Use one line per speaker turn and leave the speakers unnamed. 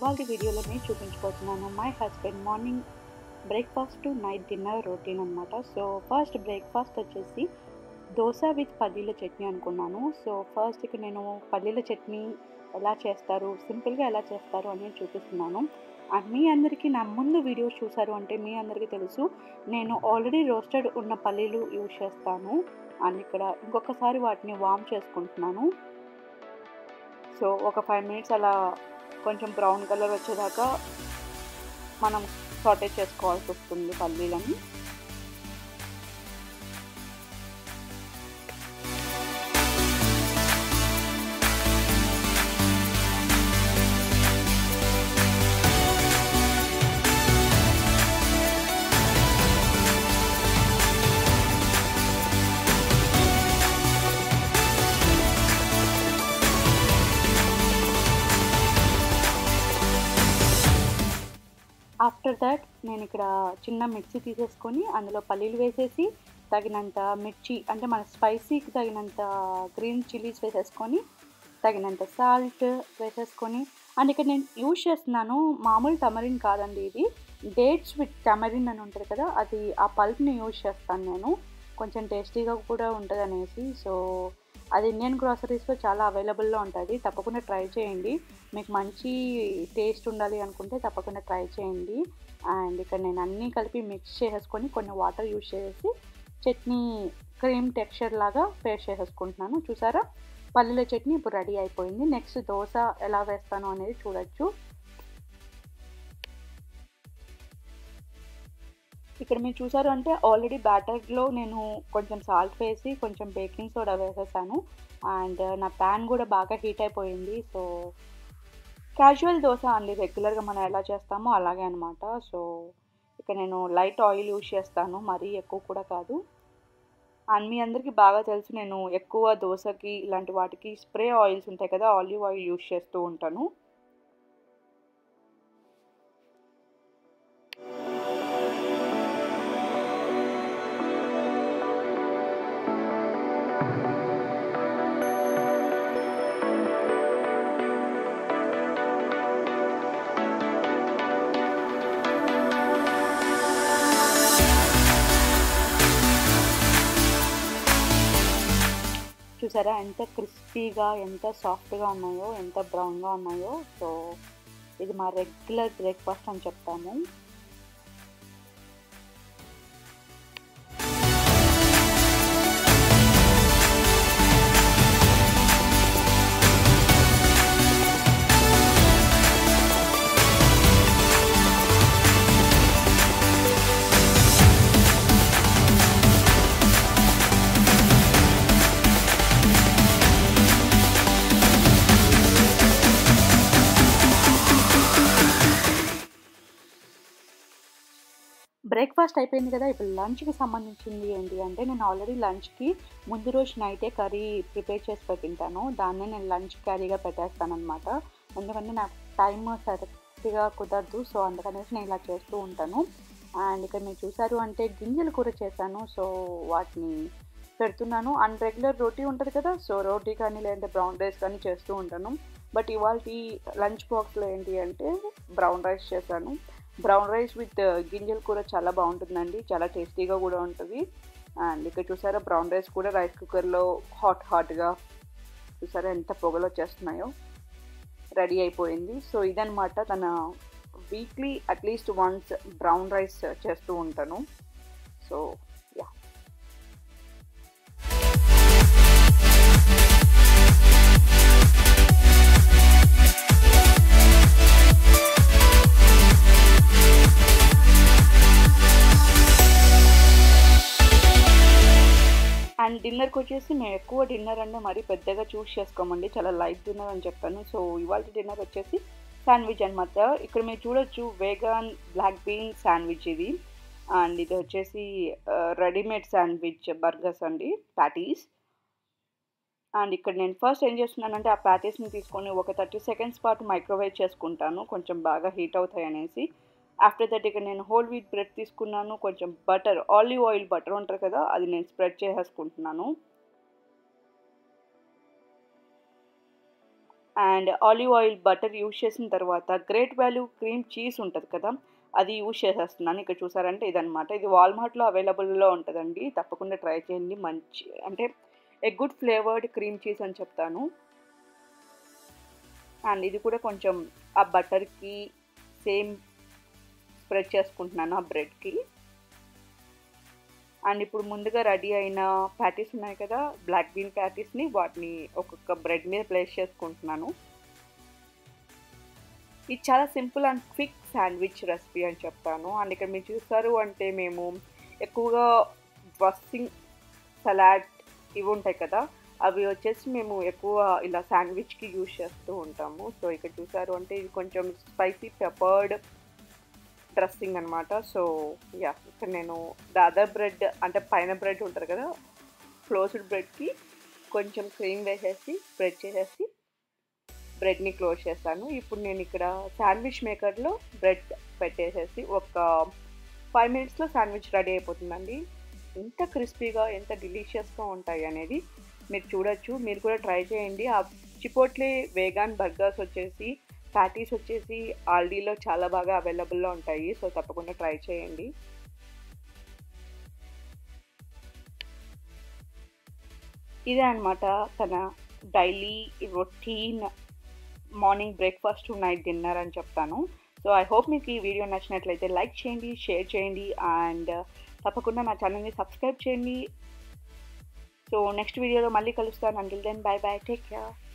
ఇవాళ వీడియోలో నేను చూపించబోతున్నాను my husband morning breakfast to night dinner routine అనమాట సో ఫస్ట్ బ్రేక్ఫాస్ట్ వచ్చేసి దోశ విత్ పల్లీల చట్నీ అనుకున్నాను సో ఫస్ట్ ఇక నేను పల్లీల చట్నీ ఎలా చేస్తారు సింపుల్గా ఎలా చేస్తారు అని చూపిస్తున్నాను అండ్ మీ అందరికీ నా ముందు వీడియోస్ చూసారు అంటే మీ అందరికీ తెలుసు నేను ఆల్రెడీ రోస్టెడ్ ఉన్న పల్లీలు యూజ్ చేస్తాను అండ్ ఇక్కడ ఇంకొకసారి వాటిని వామ్ చేసుకుంటున్నాను సో ఒక ఫైవ్ మినిట్స్ అలా కొంచెం బ్రౌన్ కలర్ వచ్చేదాకా మనం సాటే చేసుకోవాల్సి వస్తుంది పల్లీలని ఆఫ్టర్ దాట్ నేను ఇక్కడ చిన్న మిర్చి తీసేసుకొని అందులో పల్లీలు వేసేసి తగినంత మిర్చి అంటే మన స్పైసీకి తగినంత గ్రీన్ చిల్లీస్ వేసేసుకొని తగినంత సాల్ట్ వేసేసుకొని అండ్ ఇక్కడ నేను యూజ్ చేస్తున్నాను మామూలు టమరిన్ కాదండి ఇది డేట్స్ విత్ టమరిన్ అని ఉంటుంది కదా అది ఆ పల్ప్ని యూజ్ చేస్తాను నేను కొంచెం టేస్టీగా కూడా ఉంటుంది అనేసి సో అది ఇండియన్ గ్రాసరీస్లో చాలా అవైలబుల్లో ఉంటుంది తప్పకుండా ట్రై చేయండి మీకు మంచి టేస్ట్ ఉండాలి అనుకుంటే తప్పకుండా ట్రై చేయండి అండ్ ఇక్కడ నేను అన్నీ కలిపి మిక్స్ చేసేసుకొని కొన్ని వాటర్ యూజ్ చేసి చట్నీ క్రీమ్ టెక్స్చర్ లాగా పేస్ట్ చేసేసుకుంటున్నాను చూసారా పల్లీల చట్నీ ఇప్పుడు రెడీ అయిపోయింది నెక్స్ట్ దోశ ఎలా వేస్తాను అనేది చూడొచ్చు ఇక్కడ మీరు చూసారు అంటే ఆల్రెడీ బ్యాటర్లో నేను కొంచెం సాల్ట్ వేసి కొంచెం బేకింగ్ సోడా వేసేసాను అండ్ నా ప్యాన్ కూడా బాగా హీట్ అయిపోయింది సో క్యాజువల్ దోశ అండి రెగ్యులర్గా మనం ఎలా చేస్తామో అలాగే అనమాట సో ఇక నేను లైట్ ఆయిల్ యూజ్ చేస్తాను మరీ ఎక్కువ కూడా కాదు అండ్ మీ అందరికీ బాగా తెలుసు నేను ఎక్కువ దోశకి ఇలాంటి వాటికి స్ప్రే ఆయిల్స్ ఉంటాయి కదా ఆలివ్ ఆయిల్ యూజ్ చేస్తూ ఉంటాను చూసారా ఎంత క్రిస్పీగా ఎంత సాఫ్ట్గా ఉన్నాయో ఎంత బ్రౌన్గా ఉన్నాయో సో ఇది మా రెగ్యులర్ బ్రేక్ఫాస్ట్ అని చెప్తాము బ్రేక్ఫాస్ట్ అయిపోయింది కదా ఇప్పుడు లంచ్కి సంబంధించింది ఏంటి అంటే నేను ఆల్రెడీ లంచ్కి ముందు రోజు నైటే కర్రీ ప్రిపేర్ చేసి పెట్టింటాను దాన్నే నేను లంచ్ క్యారీగా పెట్టేస్తాను అనమాట ఎందుకంటే నాకు టైం సరిగ్గా కుదరదు సో అందుకనేసి నేను ఇలా చేస్తూ ఉంటాను అండ్ ఇక్కడ మీరు చూసారు అంటే గింజలు కూర చేశాను సో వాటిని పెడుతున్నాను అండ్ రెగ్యులర్ రోటీ ఉంటుంది కదా సో రోటీ కానీ లేదంటే బ్రౌన్ రైస్ కానీ చేస్తూ ఉంటాను బట్ ఇవాళ లంచ్ బాక్స్లో ఏంటి అంటే బ్రౌన్ రైస్ చేశాను బ్రౌన్ రైస్ విత్ గింజలు కూర చాలా బాగుంటుందండి చాలా టేస్టీగా కూడా ఉంటుంది అండ్ ఇక్కడ చూసారా బ్రౌన్ రైస్ కూడా రైస్ కుక్కర్లో హాట్ హాట్గా చూసారా ఎంత పొగలు వచ్చేస్తున్నాయో రెడీ అయిపోయింది సో ఇదనమాట తన weekly at least once brown rice చేస్తూ ఉంటాను సో యా అండ్ డిన్నర్కి వచ్చేసి మేము ఎక్కువ డిన్నర్ అంటే మరీ పెద్దగా చూస్ చేసుకోమండి చాలా లైట్ డిన్నర్ అని చెప్పాను సో ఇవాళ డిన్నర్ వచ్చేసి శాండ్విచ్ అనమాట ఇక్కడ మీరు చూడొచ్చు వేగాన్ బ్లాక్ బీన్ శాండ్విచ్ ఇది అండ్ ఇది వచ్చేసి రెడీమేడ్ శాండ్విచ్ బర్గర్స్ అండి ప్యాటీస్ అండ్ ఇక్కడ నేను ఫస్ట్ ఏం చేస్తున్నానంటే ఆ ప్యాటీస్ని తీసుకొని ఒక థర్టీ సెకండ్స్ పాటు మైక్రోవేవ్ చేసుకుంటాను కొంచెం బాగా హీట్ అవుతాయి అనేసి ఆఫ్టర్ దట్ ఇక నేను హోల్ వీట్ బ్రెడ్ తీసుకున్నాను కొంచెం బటర్ ఆలివ్ ఆయిల్ బటర్ ఉంటుంది కదా అది నేను స్ప్రెడ్ చేసేసుకుంటున్నాను and olive oil butter use చేసిన తర్వాత గ్రేట్ వాల్యూ క్రీమ్ చీజ్ ఉంటుంది కదా అది యూజ్ చేసేస్తున్నాను ఇక్కడ చూసారంటే ఇదనమాట ఇది వాల్మార్ట్లో అవైలబుల్లో ఉంటుందండి తప్పకుండా ట్రై చేయండి మంచి అంటే a good flavoured cream cheese అని చెప్తాను అండ్ ఇది కూడా కొంచెం ఆ బటర్కి సేమ్ స్ప్రెడ్ చేసుకుంటున్నాను ఆ బ్రెడ్కి అండ్ ఇప్పుడు ముందుగా రెడీ అయిన ప్యాటీస్ ఉన్నాయి కదా బ్లాక్ బీన్ ప్యాటీస్ని వాటిని ఒక్కొక్క బ్రెడ్ మీద ప్లేస్ చేసుకుంటున్నాను ఇది చాలా simple and quick sandwich recipe అని చెప్తాను అండ్ ఇక్కడ మీరు చూస్తారు అంటే మేము ఎక్కువగా డ్రస్సింగ్ సలాడ్ ఇవి ఉంటాయి కదా అవి వచ్చేసి మేము ఎక్కువ ఇలా శాండ్విచ్కి యూజ్ చేస్తూ ఉంటాము సో ఇక్కడ చూసారు అంటే ఇది కొంచెం స్పైసీ పెపర్డ్ డ్రెస్సింగ్ అనమాట సో యా ఇక్కడ నేను దాదా బ్రెడ్ అంటే పైన బ్రెడ్ ఉంటుంది కదా క్లోజ్డ్ బ్రెడ్కి కొంచెం క్రీమ్ వేసేసి స్ప్రెడ్ చేసేసి బ్రెడ్ని క్లోజ్ చేస్తాను ఇప్పుడు నేను ఇక్కడ శాండ్విచ్ మేకర్లో బ్రెడ్ పెట్టేసేసి ఒక ఫైవ్ మినిట్స్లో శాండ్విచ్ రెడీ అయిపోతుందండి ఎంత క్రిస్పీగా ఎంత డిలీషియస్గా ఉంటాయి అనేది మీరు చూడొచ్చు మీరు కూడా ట్రై చేయండి ఆ చిపోట్లే వేగాన్ బర్గర్స్ వచ్చేసి ప్యాటీస్ వచ్చేసి ఆల్డీలో చాలా బాగా అవైలబుల్లో ఉంటాయి సో తప్పకుండా ట్రై చేయండి ఇదే అనమాట తన daily routine morning breakfast night dinner అని చెప్తాను సో ఐ హోప్ మీకు ఈ వీడియో నచ్చినట్లయితే లైక్ చేయండి షేర్ చేయండి అండ్ తప్పకుండా నా ఛానల్ని సబ్స్క్రైబ్ చేయండి సో నెక్స్ట్ వీడియోలో మళ్ళీ కలుస్తాను until then bye bye take care